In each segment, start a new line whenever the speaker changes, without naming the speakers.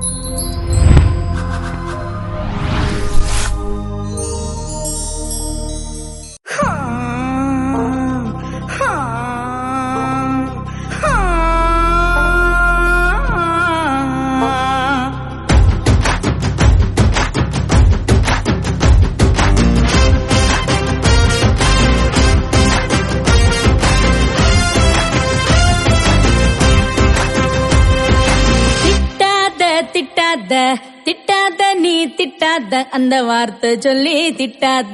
திட்டாத திட்டாத திட்டாத நீ திட்டாத அந்த வார்த்தை சொல்லி திட்டாத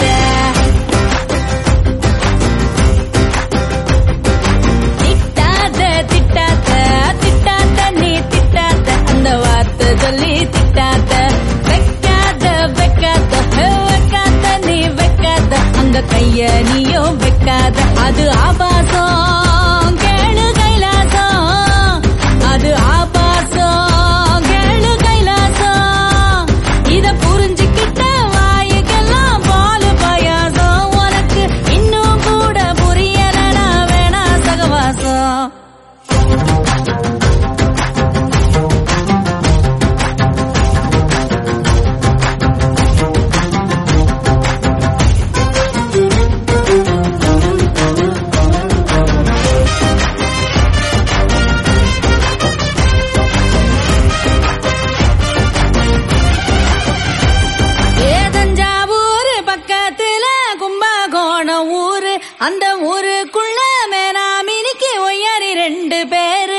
திட்டாத திட்டாத திட்டாத நீ திட்டாத அந்த வார்த்தை சொல்லி திட்டாத வைக்காத வைக்காத ஹே, வைக்காத நீ வைக்காத அந்த கைய நீயும் வைக்காத அது ஆபாசம் கேளு கைலாசம் அது ஆபாசம் கேளு கைலாசம் இத புரிஞ்சுக்கிட்ட வாயுக்கெல்லாம் பாலு பாயாசம் உனக்கு இன்னும் கூட புரியலனா வேணா சகவாசம் ஏதஞ்சாவூர் பக்கத்துல கும்பகோணம் ஊரு அந்த ஊருக்குள்ள மேனாமினிக்கு ஒய்யாரி ரெண்டு பேரு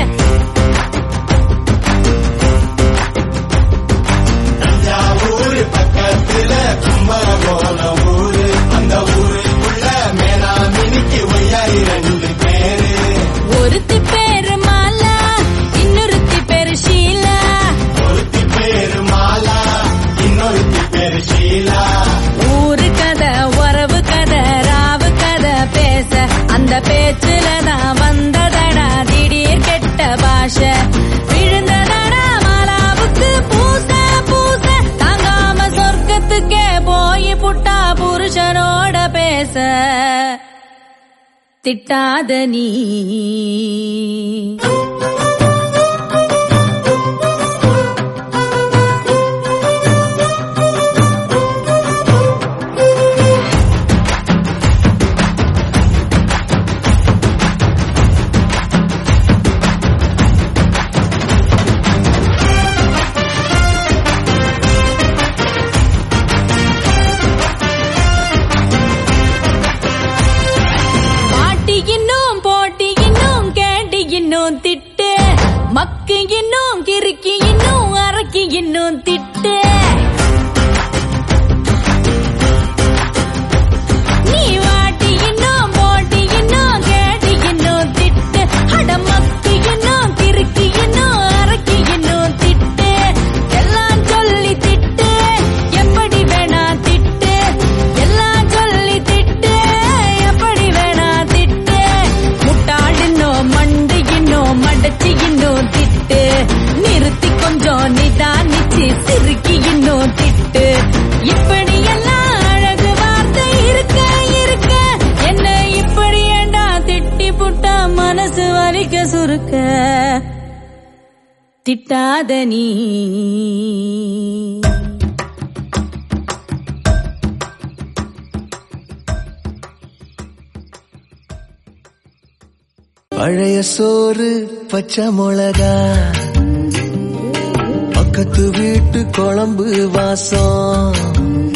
ஊரு பக்கத்துல கும்பகோணம் ஊரு அந்த ஊருக்குள்ள மேலாமினிக்கு ஒய்யாரி ரெண்டு பேரு
ஒருத்தி பேரு மாலா இன்னொருத்தி பேரு ஷீலா
ஒருத்தி பேரு மாலா இன்னொருத்தி பேரு ஷீலா
ஊரு கதை உறவு கதை ராவு கதை பேச அந்த பேச்சுல தான் வந்ததடா திடீர் கெட்ட பாஷை விழுந்ததடா மாலாவுக்கு பூச பூச தாங்காம சொர்க்கத்துக்கே போய் புட்டா புருஷனோட பேச திட்டாத நீ பாட்டி இன்னும் போட்டி இன்னும் கேட்டி இன்னும் திட்டு மக்கு இன்னும் கிறுக்கி இன்னும் அரக்கி இன்னும் திட்டு நீ வாட்டி இன்னும் போட்டி இன்னும் கேட்டி இன்னும் திட்டு அட மக்கு இன்னும் கிறுக்கி இன்னும் அரக்கி இன்னும் திட்டு எல்லாம் சொல்லி திட்டு எப்படி வேணா திட்டு எல்லாம் சொல்லி திட்டு எப்படி வேணா திட்டு முட்டாள் இன்னும் மண்டு இன்னும் மடச்சி இன்னும் திட்டு நிறுத்தி கொஞ்சம் நிதானிச்சு சிறுக்கி இன்னும் திட்டு இப்படி எல்லாம் அழகு வார்த்தை இருக்க இருக்க என்ன இப்படி ஏண்டா திட்டி புட்டா மனசு வலிக்க சுருக்க திட்டாத நீ
பழைய சோறு பச்சை மிளகா பக்கத்து வீட்டு குழம்பு வாசம்